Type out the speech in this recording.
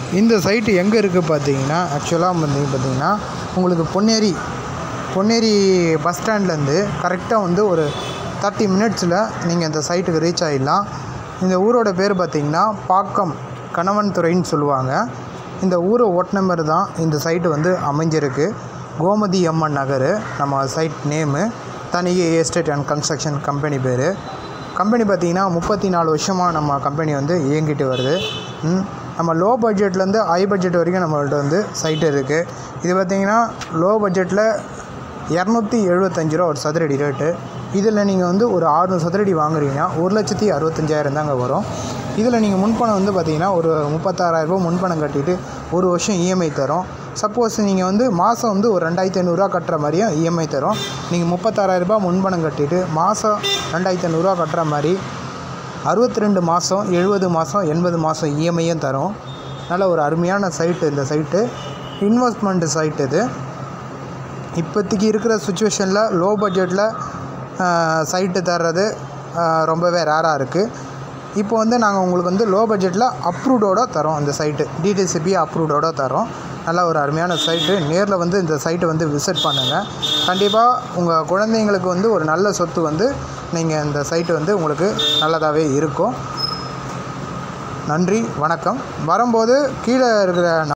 இந்த சைட்டு எங்கே இருக்குது பார்த்தீங்கன்னா ஆக்சுவலாக வந்து பார்த்தீங்கன்னா உங்களுக்கு பொன்னேரி பொன்னேரி பஸ் ஸ்டாண்ட்லேருந்து கரெக்டாக வந்து ஒரு தேர்ட்டி மினிட்ஸில் நீங்கள் இந்த சைட்டுக்கு ரீச் ஆகிடலாம் இந்த ஊரோட பேர் பார்த்தீங்கன்னா பாக்கம் கணவன் துறைன்னு சொல்லுவாங்க இந்த ஊரை ஒட் நம்பர் தான் இந்த சைட்டு வந்து அமைஞ்சிருக்கு கோமதி அம்மன் நகர் நம்ம site name Thanigai estate and construction company பேர் கம்பெனி பார்த்திங்கன்னா முப்பத்தி நாலு வருஷமாக நம்ம கம்பெனி வந்து இயங்கிட்டு வருது ம், நம்ம லோ பட்ஜெட்லேருந்து ஹை பட்ஜெட் வரைக்கும் நம்மள்ட்ட வந்து சைட்டு இருக்குது இது பார்த்திங்கன்னா லோ பட்ஜெட்டில் இரநூத்தி எழுபத்தஞ்சு ரூபா ஒரு சதுரடி ரேட்டு இதில் நீங்கள் வந்து ஒரு ஆறுநூறு சதுரடி வாங்குறீங்கன்னா ஒரு லட்சத்தி அறுபத்தஞ்சாயிரம் தாங்க வரும் இதில் நீங்கள் முன்பணம் வந்து பார்த்தீங்கன்னா ஒரு முப்பத்தாறாயிரரூபா முன்பணம் கட்டிட்டு ஒரு வருஷம் இஎம்ஐ தரும் சப்போஸ் நீங்கள் வந்து மாதம் வந்து ஒரு ரெண்டாயிரத்தி ஐநூறுரூவா கட்டுற மாதிரியும் இஎம்ஐ தரும் நீங்கள் முப்பத்தாறாயிரரூபா முன்பணம் கட்டிட்டு மாதம் ரெண்டாயிரத்தி ஐநூறுரூவா கட்டுற மாதிரி அறுபத்தி ரெண்டு மாதம் எழுபது மாதம் எண்பது மாதம் இஎம்ஐயும் தரும் நல்ல ஒரு அருமையான சைட்டு இந்த சைட்டு இன்வெஸ்ட்மெண்ட் சைட் இது இப்போதைக்கு இருக்கிற சுச்சுவேஷனில் லோ பட்ஜெட்டில் சைட்டு தர்றது ஆஹ், ரொம்பவே ரேராக இருக்குது இப்போ வந்து நாங்கள் உங்களுக்கு வந்து லோ பட்ஜெட்டில் அப்ரூவ்டோட தரோம் இந்த சைட்டு டிடிசிபி அப்ரூவ்டோட தரோம் நல்ல ஒரு அருமையான சைட்டு நேரில் வந்து இந்த சைட்டை வந்து விசிட் பண்ணுங்கள் கண்டிப்பாக உங்கள் குழந்தைங்களுக்கு வந்து ஒரு நல்ல சொத்து வந்து நீங்கள் இந்த சைட்டு வந்து உங்களுக்கு நல்லதாகவே இருக்கும் நன்றி வணக்கம் வரும்போது கீழே இருக்கிற